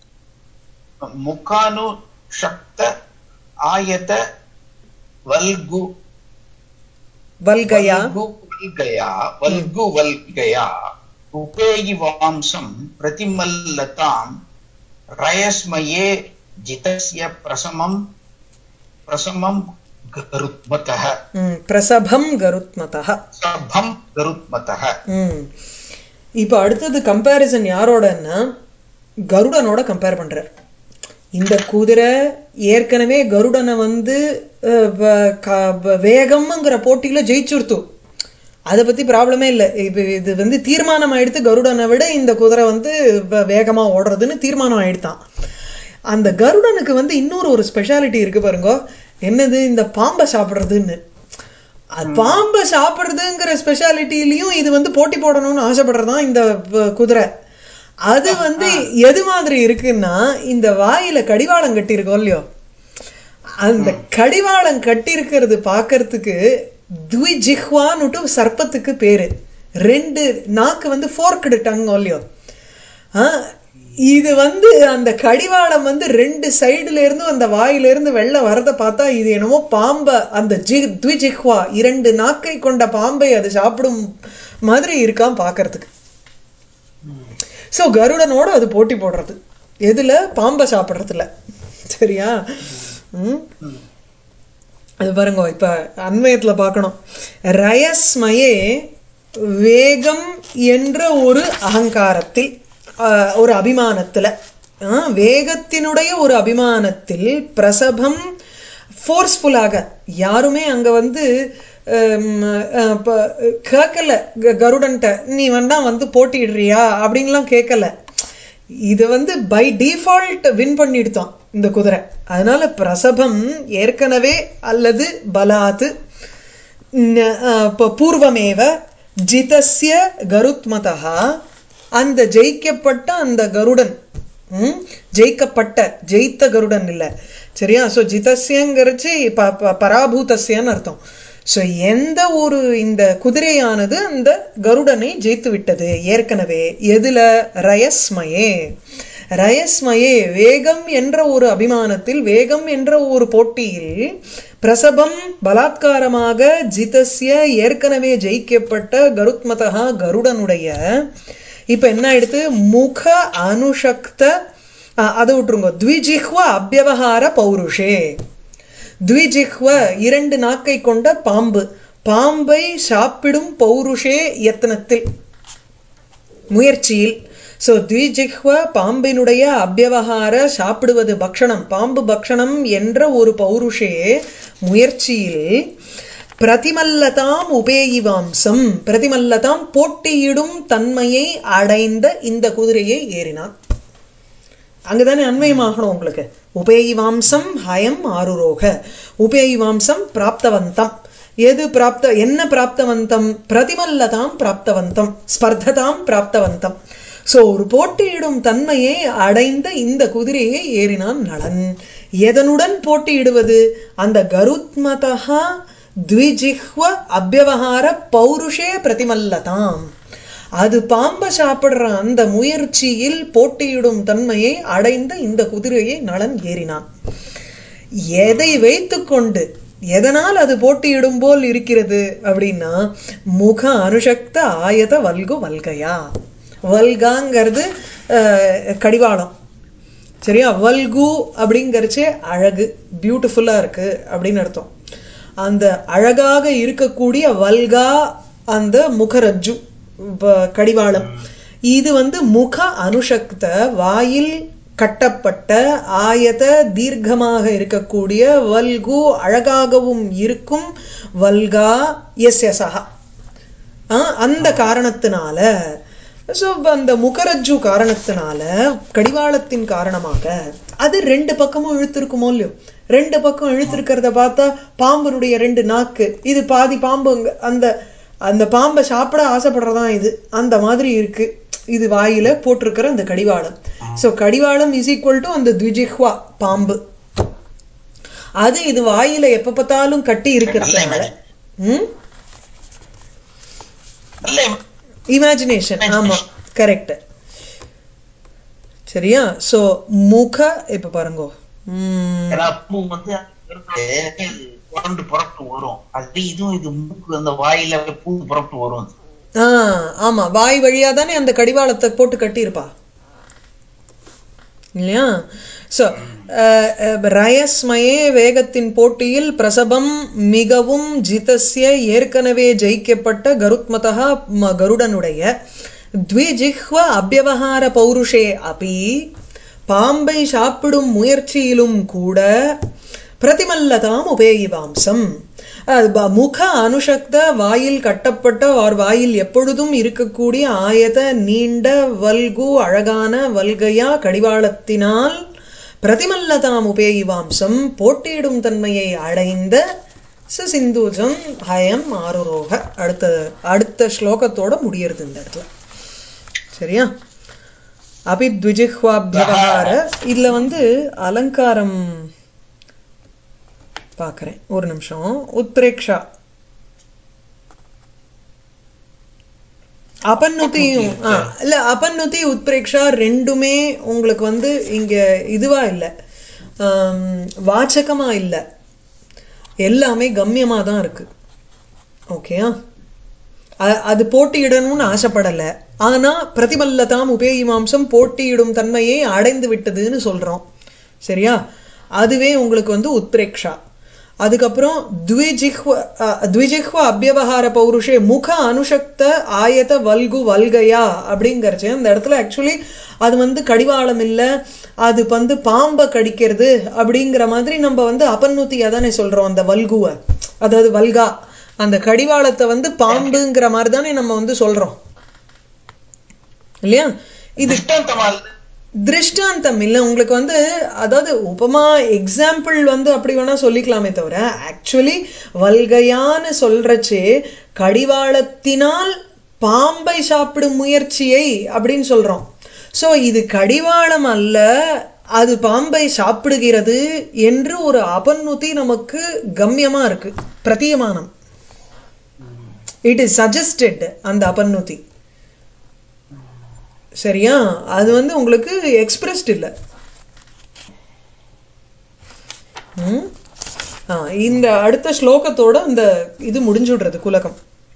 मुखानुशक्त आयत वल्गु
वल्गया
वल्गु वल्गया वल्गु वल्गया उपेयि वांसं प्रतिमल्लतां रयस्मये जितस्य प्रसमं प्रसमं गरुत्मतः
ம், பிரசபம் கருத்மதः
सभं गरुत्मतः
ம். இப்போ அடுத்தது கம்பேரிசன் யாரோடன்னா கருடனோட கம்பேர் பண்றார் இந்த குதிரை ஏற்கனவே கருடனை வந்து அஹ், வ- க- வ- வேகம்ங்கிற போட்டியில ஜெயிச்சுடுத்து அதை பத்தி ப்ராப்ளமே இல்லை இப்போ இது வந்து தீர்மானம் ஆயிடுத்து கருடனை விட இந்த குதிரை வந்து வ- வேகமா ஓடுறதுன்னு தீர்மானம் ஆயிடுத்தான் அந்த கருடனுக்கு வந்து இன்னொரு ஒரு ஸ்பெஷாலிட்டி இருக்கு பாருங்க என்னது இந்த பாம்பை சாப்பிடுறதுன்னு அது பாம்பை சாப்பிடுறதுங்கிற ஸ்பெஷாலிட்டிலையும் இது வந்து போட்டி போடணும்னு ஆசைப்படுறதுதான் இந்த வ- குதிரை அது வந்து எது மாதிரி இருக்குன்னா இந்த வாயில கடிவாளம் கட்டி இருக்கோம் இல்லையோ அந்த கடிவாளம் கட்டி இருக்கிறது பார்க்கறதுக்கு துவிஜிஹ்வான்னுட்டு சர்ப்பத்துக்கு பேரு ரெண்டு நாக்கு வந்து ஃபோர்க்டு டங் இல்லையோ ஆ, இது வந்து அந்த கடிவாளம் வந்து ரெண்டு சைடுல இருந்து அந்த வாயில இருந்து வெளில வரத பார்த்தா இது என்னமோ பாம்பை அந்த ஜி த்விஜிஹ்வா இரண்டு நாக்கை கொண்ட பாம்பை அது சாப்பிடும் மாதிரி இருக்காம் பார்க்கறதுக்கு சோ கருடனோட அது போட்டி போடுறது எதுல பாம்பை சாப்பிடுறதுல சரியா ம் அது பாருங்க இப்ப அன்வயத்துல பார்க்கணும் ரயஸ்மயே வேகம் என்ற ஒரு அகங்காரத்தில் ஆஹ், ஒரு அபிமானத்துல ஆஹ், வேகத்தினுடைய ஒரு அபிமானத்தில் பிரசபம் ஃபோர்ஸ்ஃபுல்லாக யாருமே அங்க வந்து ஹம், அஹ், ப- கேட்கல க- கருடன்ட்ட நீ வேணா வந்து போட்டிடுறியா அப்படின்லாம் கேட்கல இது வந்து பை டிஃபால்ட் வின் பண்ணிடுதான் இந்த குதிரை அதனால பிரசபம் ஏற்கனவே அல்லது பலாத்து ந- அஹ், ப- பூர்வமேவ ஜிதஸ்ய கருத்மதா அந்த ஜெயிக்கப்பட்ட அந்த கருடன் ம், ஜெயிக்கப்பட்ட ஜெயித்த கருடன் இல்ல சரியா சோ ஜிதஸ்யங்கிறச்சு ப- ப- பராபூதஸ்யன்னு அர்த்தம் சோ எந்த ஒரு இந்த குதிரையானது அந்த கருடனை ஜெயித்து விட்டது ஏற்கனவே எதுல ரயஸ்மயே ரயஸ்மயே வேகம் என்ற ஒரு அபிமானத்தில் வேகம் என்ற ஒரு போட்டியில் பிரசபம் பலாத்காரமாக ஜிதஸ்ய ஏற்கனவே ஜெயிக்கப்பட்ட கருத்மதா கருடனுடைய இப்ப என்ன ஆயிடுத்து முக அனுஷக்த அஹ், அதை விட்டுருங்க த்விஜிஹ்வ அபியவகார பௌருஷே த்விஜிஹ்வ இரண்டு நாக்கை கொண்ட பாம்பு பாம்பை சாப்பிடும் பௌருஷே யத்னத்தில் முயற்சியில் சோ த்விஜிஹ்வ பாம்பினுடைய அபியவகார சாப்பிடுவது பக்ஷணம் பாம்பு பக்ஷணம் என்ற ஒரு பௌருஷே முயற்சியில் பிரதிமல்லதாம் உபேயிவாம்சம் பிரதிமல்லதாம் போட்டியிடும் தன்மையை அடைந்த இந்த குதிரையை ஏறினான் அங்கதானே அன்வயமாகணும் உங்களுக்கு உபேயிவாம்சம் ஹயம் ஆருரோக உபேயிவாம்சம் பிராப்தவந்தம் எது பிராப்த என்ன பிராப்தவந்தம் பிரதிமல்லதாம் பிராப்தவந்தம் ஸ்பர்ததாம் பிராப்தவந்தம் சோ ஒரு போட்டியிடும் தன்மையை அடைந்த இந்த குதிரையை ஏறினான் நளன் எதனுடன் போட்டியிடுவது அந்த கருத்மதா த்விஜிஹ்வ அபியவகார பௌருஷே பிரதிமல்லதாம் அது பாம்பை சாப்பிடுற அந்த முயற்சியில் போட்டியிடும் தன்மையை அடைந்த இந்த குதிரையை நளன் ஏறினான் எதை வைத்துக்கொண்டு எதனால் அது போட்டியிடும் போல் இருக்கிறது அப்படின்னா முக அனுசக்த ஆயத வல்கு வல்கையா வல்காங்கிறது அஹ், கடிவாளம் சரியா வல்கு அப்படிங்கறச்சே அழகு பியூட்டிஃபுல்லா இருக்கு அப்படின்னு அர்த்தம் அந்த அழகாக இருக்கக்கூடிய வல்கா அந்த முகரஜ்ஜு வ- கடிவாளம் இது வந்து முக அனுஷக்த வாயில் கட்டப்பட்ட ஆயத தீர்க்கமாக இருக்கக்கூடிய வல்கு அழகாகவும் இருக்கும் வல்கா எஸ் எஸ் அந்த காரணத்தினால ஸோ அந்த முகரஜ்ஜு காரணத்தினால கடிவாளத்தின் காரணமாக அது ரெண்டு பக்கமும் இழுத்திருக்குமோ இல்லையோ ரெண்டு பக்கம் இழுத்திருக்கிறத பார்த்தா பாம்பனுடைய ரெண்டு நாக்கு இது பாதி பாம்பு அங்க- அந்த அந்த பாம்பை சாப்பிட ஆசைப்படுறதான் இது அந்த மாதிரி இருக்கு இது வாயில போட்டிருக்கிற அந்த கடிவாளம் சோ கடிவாளம் இஸ் ஈக்குவல் டு அந்த த்விஜிஹ்வா பாம்பு அது இது வாயில எப்ப பார்த்தாலும் கட்டி இருக்கிறதுனால ம்
நல்ல
இமேஜினேஷன் ஆமா கரெக்ட் சரியா சோ முக இப்ப பாருங்க ம்,
ஏன்னா பூ வந்து புரண்டு புறப்பட்டு வரும் அது இதுவும் இது மூக்கு அந்த வாயில அப்படியே பூ புறப்பட்டு வரும் அது.
ஆ ஆமா வாய் வழியா தானே அந்த கடிவாளத்தை போட்டு கட்டியிருப்பா இல்லையா சோ ரயஸ்மயே வேகத்தின் போட்டியில் பிரசபம் மிகவும் ஜிதஸ்ய ஏற்கனவே ஜெயிக்கப்பட்ட கருத்மதா ம- கருடனுடைய த்விஜிஹ்வ அபியவகார பௌருஷே அபி பாம்பை சாப்பிடும் முயற்சியிலும் கூட பிரதிமல்லதாம் உபேயிவாம்சம் அது ப- முக அனுஷக்த வாயில் கட்டப்பட்ட ஒரு வாயில் எப்பொழுதும் இருக்கக்கூடிய ஆயத நீண்ட வல்கு அழகான வல்கையா கடிவாளத்தினால் பிரதிமல்லதாம் உபேயிவாம்சம் போட்டியிடும் தன்மையை அடைந்த ச சிந்துஜம் ஹயம் ஆருரோக அடுத்த அடுத்த ஸ்லோகத்தோட முடியறது இந்த இடத்துல சரியா அபி த்விஜிஹ்வாபியவகார இதுல வந்து அலங்காரம் பார்க்கறேன் ஒரு நிமிஷம் உத்ரேக்ஷா அபன்னுதியும் ஆ, இல்ல அபன்னுதி உத்பிரேக்ஷா ரெண்டுமே உங்களுக்கு வந்து இங்க இதுவா இல்ல ஆம், வாச்சகமா இல்ல எல்லாமே கம்யமா தான் இருக்கு ஓகேயா அ- அது போட்டியிடணும்னு ஆசைப்படல ஆனா பிரதிபல்லதாம் உபேயிமாம்சம் போட்டியிடும் தன்மையை அடைந்து விட்டதுன்னு சொல்றோம் சரியா அதுவே உங்களுக்கு வந்து உத்பிரேக்ஷா அதுக்கப்புறம் த்விஜிஹ்வ அ, த்விஜிஹ்வ அபியவகார பௌருஷே முக அனுஷக்த ஆயத வல்கு வல்கையா அப்படிங்கறச்சு அந்த இடத்துல ஆக்சுவலி அது வந்து கடிவாளம் இல்ல அது வந்து பாம்பை கடிக்கிறது அப்படிங்கிற மாதிரி நம்ம வந்து அபநூத்தியா தானே சொல்றோம் அந்த வல்குவ அதாவது வல்கா அந்த கடிவாளத்தை வந்து பாம்புங்கிற மாதிரி தானே நம்ம வந்து சொல்றோம் இல்லையா இது
திருஷ்டாந்தமா இல்ல.
திருஷ்டாந்தம் இல்ல உங்களுக்கு வந்து அதாவது உபமா எக்ஸாம்பிள் வந்து அப்படி வேணா சொல்லிக்கலாமே தவிர ஆக்சுவலி வல்கையான்னு சொல்றச்சே கடிவாளத்தினால் பாம்பை சாப்பிடும் முயற்சியை அப்படின்னு சொல்றோம் சோ இது கடிவாளம் அல்ல அது பாம்பை சாப்பிடுகிறது என்று ஒரு அபநுதி நமக்கு கம்யமா இருக்கு பிரதீயமானம் இட் இஸ் சஜஸ்டட் அந்த அபநுதி சரியா அது வந்து உங்களுக்கு எக்ஸ்பிரஸ்ட் இல்ல ம்? ஆ, இந்த அடுத்த ஸ்லோகத்தோட இந்த இது முடிஞ்சுடுறது குலகம்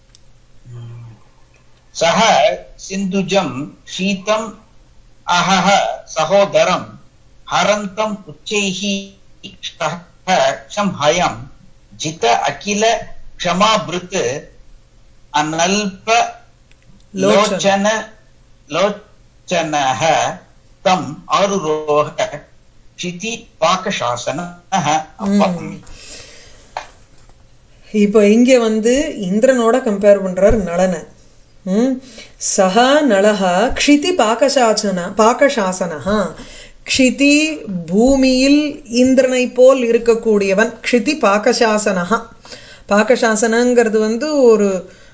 सः सिन्धुजं शीतम् अहः सहोदरं हरन्तम् उच्चैः ष्टः संहयं जित अखिल क्षमाभृत् अनल्प लोचन लोचनः तम् आरुरोह क्षिति पाकशासनः अपम्
இப்போ இங்க வந்து இந்திரனோட கம்பேர் பண்றார் நளனை ம் சஹா நளஹா க்ஷிதி பாகசாசன பாகசாசனஹா க்ஷிதி பூமியில் இந்திரனை போல் இருக்கக்கூடியவன் க்ஷிதி பாகசாசனஹா பாகசாசனங்கிறது வந்து ஒரு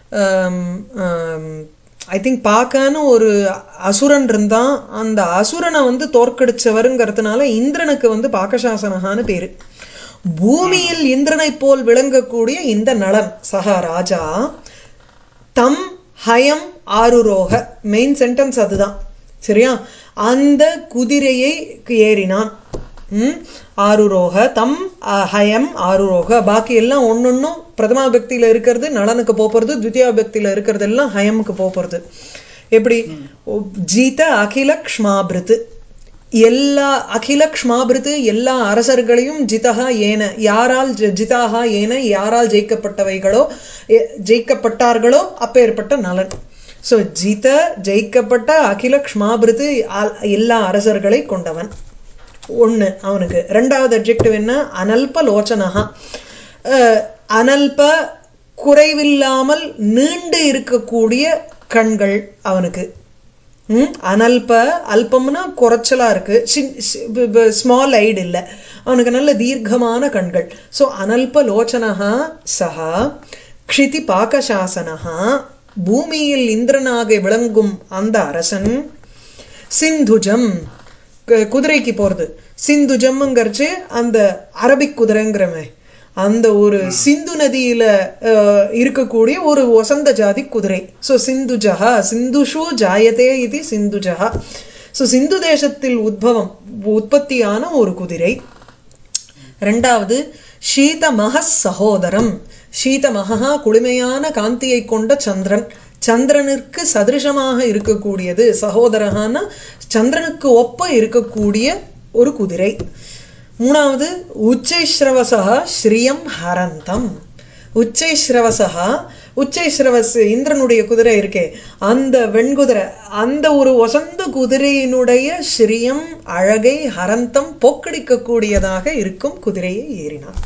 ஐ திங்க் பாக்கன்னு ஒரு அசுரன் இருந்தான் அந்த அசுரனை வந்து தோற்கடிச்சவருங்கிறதுனால இந்திரனுக்கு வந்து பாகசாசனஹான்னு பேரு பூமியில் இந்திரனை போல் விளங்கக்கூடிய இந்த நளன் சகா ராஜா தம் ஹயம் ஆருரோக மெயின் சென்டென்ஸ் அதுதான் சரியா அந்த குதிரையை ஏறினான் ம் ஆருரோக தம் அ, ஹயம் ஆருரோக பாக்கி எல்லாம் ஒன்னொன்னும் பிரதமா பக்தியில இருக்கிறது நளனுக்கு போறது த்விதியா பக்தியில இருக்கிறது எல்லாம் ஹயமுக்கு போறது எப்படி ஓ, ஜீத அகில க்ஷ்மாபிருத்து எல்லா அகில க்ஷ்மாபிருத்து எல்லா அரசர்களையும் ஜிதஹா ஏன யாரால் ஜ- ஜிதாஹா ஏன யாரால் ஜெயிக்கப்பட்டவைகளோ எ- ஜெயிக்கப்பட்டார்களோ அப்பேற்பட்ட நலன் சோ ஜித ஜெயிக்கப்பட்ட அகில க்ஷ்மாபிருத்து ஆல்- எல்லா அரசர்களை கொண்டவன் ஒண்ணு அவனுக்கு ரெண்டாவது அப்ஜெக்டிவ் என்ன அனல்ப லோச்சனஹா அஹ், அனல்ப குறைவில்லாமல் நீண்டு இருக்கக்கூடிய கண்கள் அவனுக்கு ம் அனல்ப அல்பம்னா குறைச்சலா இருக்கு ஸ்மால் ஐடு இல்ல அவனுக்கு நல்ல தீர்க்கமான கண்கள் சோ அனல்ப லோச்சனஹா சஹா க்ஷிதி பாகசாசனஹா பூமியில் இந்திரனாக விளங்கும் அந்த அரசன் சிந்துஜம் கு- குதிரைக்கு போறது சிந்துஜம்ங்கிறச்சு அந்த அரபிக் குதிரைங்கிறமே அந்த ஒரு சிந்து நதியில அஹ், இருக்கக்கூடிய ஒரு வசந்த ஜாதி குதிரை சோ சிந்துஜஹா சிந்துஷு ஜாயதே இது சிந்துஜஹா சோ சிந்து தேசத்தில் உத்பவம் உற்பத்தியான ஒரு குதிரை ரெண்டாவது ஷீதமக சகோதரம் ஷீதமகா குளுமையான காந்தியை கொண்ட சந்திரன் சந்திரனுக்கு சதிருஷமாக இருக்கக்கூடியது சகோதரகான சந்திரனுக்கு ஒப்ப இருக்கக்கூடிய ஒரு குதிரை மூணாவது உச்சைஸ்ரவசா ஸ்ரீயம் ஹரந்தம் உச்சைஸ்ரவசா உச்சைஸ்ரவஸ் இந்திரனுடைய குதிரை இருக்கே அந்த வெண்குதிரை அந்த ஒரு ஒசந்த குதிரையினுடைய ஸ்ரீயம் அழகை ஹரந்தம் போக்கடிக்கக்கூடியதாக இருக்கும் குதிரையை ஏறினான்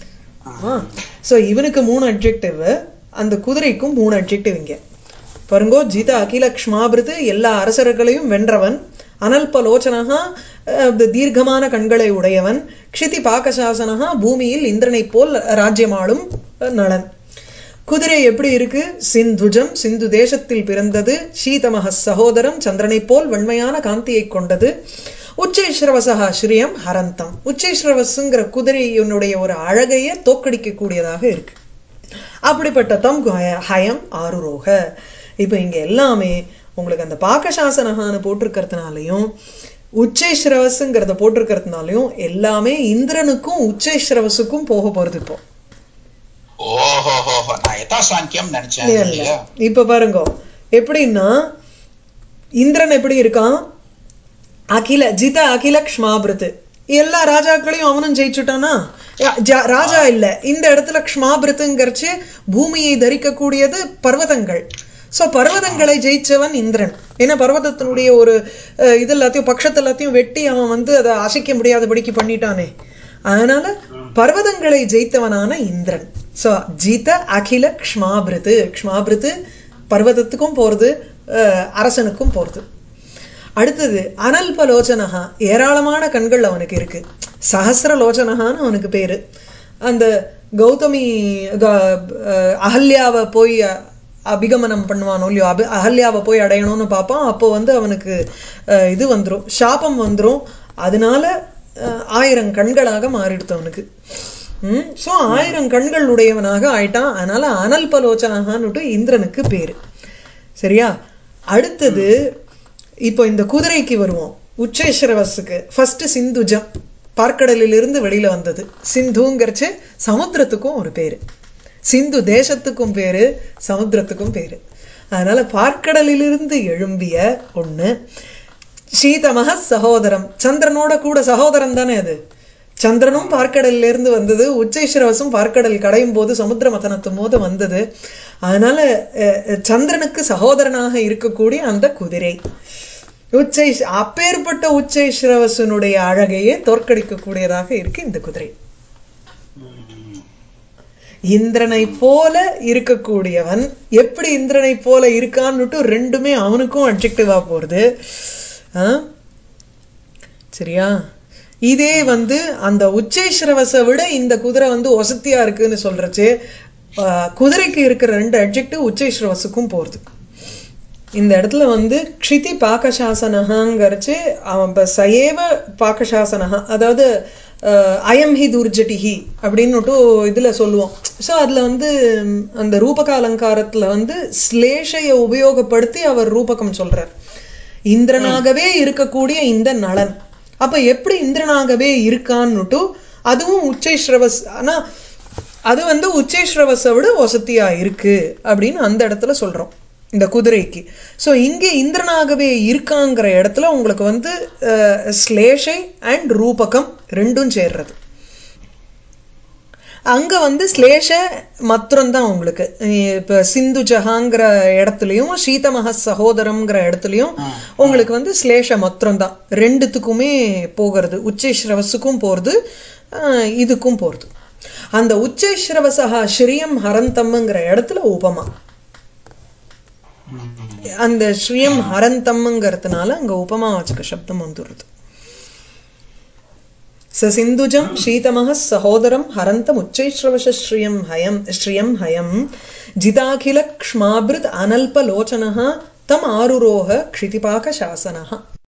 சோ இவனுக்கு மூணு அட்ஜெக்டிவ் அந்த குதிரைக்கும் மூணு அட்ஜெக்டிவ் இங்க பாருங்கோ ஜித அகில க்ஷ்மாபிருது எல்லா அரசர்களையும் வென்றவன் அனல்பலோச்சனகா அஹ், தீர்க்கமான கண்களை உடையவன் க்ஷிதி பாகசாசனகா பூமியில் இந்திரனைப் போல் ராஜ்யமாளும் அஹ், நளன் குதிரை எப்படி இருக்கு சிந்துஜம் சிந்து தேசத்தில் பிறந்தது சீதமக சகோதரம் சந்திரனைப் போல் வெண்மையான காந்தியை கொண்டது உச்சைஸ்ரவசகா ஸ்ரீயம் ஹரந்தம் உச்சைஸ்ரவசுங்கிற குதிரையினுடைய ஒரு அழகையே தோக்கடிக்கக்கூடியதாக இருக்கு அப்படிப்பட்ட தம் ஹய- ஹயம் ஆருரோக இப்போ இங்க எல்லாமே உங்களுக்கு அந்த பாக்கசாசனகான்னு போட்டிருக்கிறதுனாலையும் உச்சைஸ்ரவசுங்கிறத போட்டிருக்கிறதுனாலையும் எல்லாமே இந்திரனுக்கும் உச்சைஸ்ரவசுக்கும் போக போறது இப்போ
ஓஹோ நான் யதா சாங்கியம் நினைச்சேன்
இல்ல.
இல்லையா
இப்ப பாருங்க எப்படின்னா இந்திரன் எப்படி இருக்கான் அகில ஜித அகில க்ஷ்மாபிருத்து எல்லா ராஜாக்களையும் அவனும் ஜெயிச்சுட்டானா யா- ஜா- ராஜா இல்ல இந்த இடத்துல க்ஷ்மாபிருத்துங்கிறச்சு பூமியை தரிக்கக்கூடியது பர்வதங்கள் சோ பர்வதங்களை ஜெயிச்சவன் இந்திரன் ஏன்னா பர்வதத்தினுடைய ஒரு அஹ், இது எல்லாத்தையும் பட்சத்து எல்லாத்தையும் வெட்டி அவன் வந்து அதை அசைக்க முடியாதபடிக்கு பண்ணிட்டானே அதனால பர்வதங்களை ஜெயித்தவனான இந்திரன் சோ ஜித அகில க்ஷ்மாபிருத்து க்ஷ்மாபிருத்து பர்வதத்துக்கும் போறது அஹ், அரசனுக்கும் போறது அடுத்தது அனல்பலோச்சனகா ஏராளமான கண்கள் அவனுக்கு இருக்கு சஹசிர லோச்சனகான்னு அவனுக்கு பேரு அந்த கௌதமி க- அஹ், அகல்யாவை போய் அ- அபிகமனம் பண்ணுவானோ இல்லையோ அபி அகல்யாவை போய் அடையணும்னு பார்ப்பான் அப்போ வந்து அவனுக்கு அஹ், இது வந்துரும் சாபம் வந்துரும் அதனால அஹ், ஆயிரம் கண்களாக மாறிடுத்து அவனுக்கு ம் ஸோ ஆயிரம் கண்கள் உடையவனாக ஆயிட்டான் அதனால அனல்பலோச்சனகான்னுட்டு இந்திரனுக்கு பேரு சரியா அடுத்தது இப்போ இந்த குதிரைக்கு வருவோம் உச்சேஸ்வரவசுக்கு ஃபர்ஸ்ட் சிந்துஜம் பார்க்கடலிலிருந்து வெளியில வந்தது சிந்துங்கிறச்சு சமுத்திரத்துக்கும் ஒரு பேரு சிந்து தேசத்துக்கும் பேரு சமுத்திரத்துக்கும் பேரு அதனால பார்க்கடலிலிருந்து எழும்பிய ஒண்ணு சீதமக சகோதரம் சந்திரனோட கூட சகோதரம் தானே அது சந்திரனும் பார்க்கடல்ல இருந்து வந்தது உச்சைஸ்வரவசும் பார்க்கடல் கடையும் போது சமுத்திர மதனத்தும் போது வந்தது அதனால அஹ், அஹ், சந்திரனுக்கு சகோதரனாக இருக்கக்கூடிய அந்த குதிரை உச்சை அப்பேற்பட்ட உச்சைஸ்வரவசனுடைய அழகையே தோற்கடிக்கக்கூடியதாக இருக்கு இந்த குதிரை இந்திரனை போல இருக்கக்கூடியவன் எப்படி இந்திரனை போல இருக்கான்னுட்டு ரெண்டுமே அவனுக்கும் அட்ஜெக்டிவா போறது ஆ? சரியா இதே வந்து அந்த உச்சேஸ்வரவசை விட இந்த குதிரை வந்து ஒசத்தியா இருக்குன்னு சொல்றச்சு ஆ, குதிரைக்கு இருக்கிற ரெண்டு அட்ஜெக்டிவ் உச்சேஸ்வரவசுக்கும் போறது இந்த இடத்துல வந்து க்ஷிதி பாகசாசனகாங்கிறச்சு அவன் இப்ப சயேவ பாகசாசனகா அதாவது அஹ், அயம் ஹி துர்ஜட்டிஹி அப்படின்னுட்டு இதுல சொல்லுவோம் ஸோ அதுல வந்து ம், அந்த ரூபக அலங்காரத்துல வந்து ஸ்லேஷைய உபயோகப்படுத்தி அவர் ரூபகம் சொல்றார் இந்திரனாகவே இருக்கக்கூடிய இந்த நளன் அப்ப எப்படி இந்திரனாகவே இருக்கான்னுட்டு அதுவும் உச்சைஸ்ரவஸ் ஆனா அது வந்து உச்சைஸ்ரவஸை விட வசதியா இருக்கு அப்படின்னு அந்த இடத்துல சொல்றோம் இந்த குதிரைக்கு சோ இங்கே இந்திரனாகவே இருக்காங்கிற இடத்துல உங்களுக்கு வந்து அஹ், ஸ்லேஷை அண்ட் ரூபகம் ரெண்டும் சேர்றது அங்க வந்து ஸ்லேஷ மத்திரம் தான் உங்களுக்கு இப்ப சிந்து ஜஹாங்கிற இடத்துலயும் சீதமக சகோதரம்ங்கிற இடத்துலயும் உங்களுக்கு வந்து ஸ்லேஷ மத்திரம் தான் ரெண்டுத்துக்குமே போகிறது உச்சைஸ்ரவஸுக்கும் போறது ஆஹ், இதுக்கும் போறது அந்த உச்சைஸ்ரவசகா ஸ்ரீயம் ஹரந்தம்ங்கிற இடத்துல உபமா அந்த ஸ்ரீயம் ஹரந்தம்ங்கிறதுனால அங்க உபமாவாச்சக சப்தம் வந்துடுறது ससिन्धुजं शीतमः सहोदरं हरन्तमुच्चैश्रवशश्रियं हयं श्रियं हयं जिताखिलक्ष्माभृत् अनल्पलोचनः तम् आरुरोह क्षितिपाकशासनः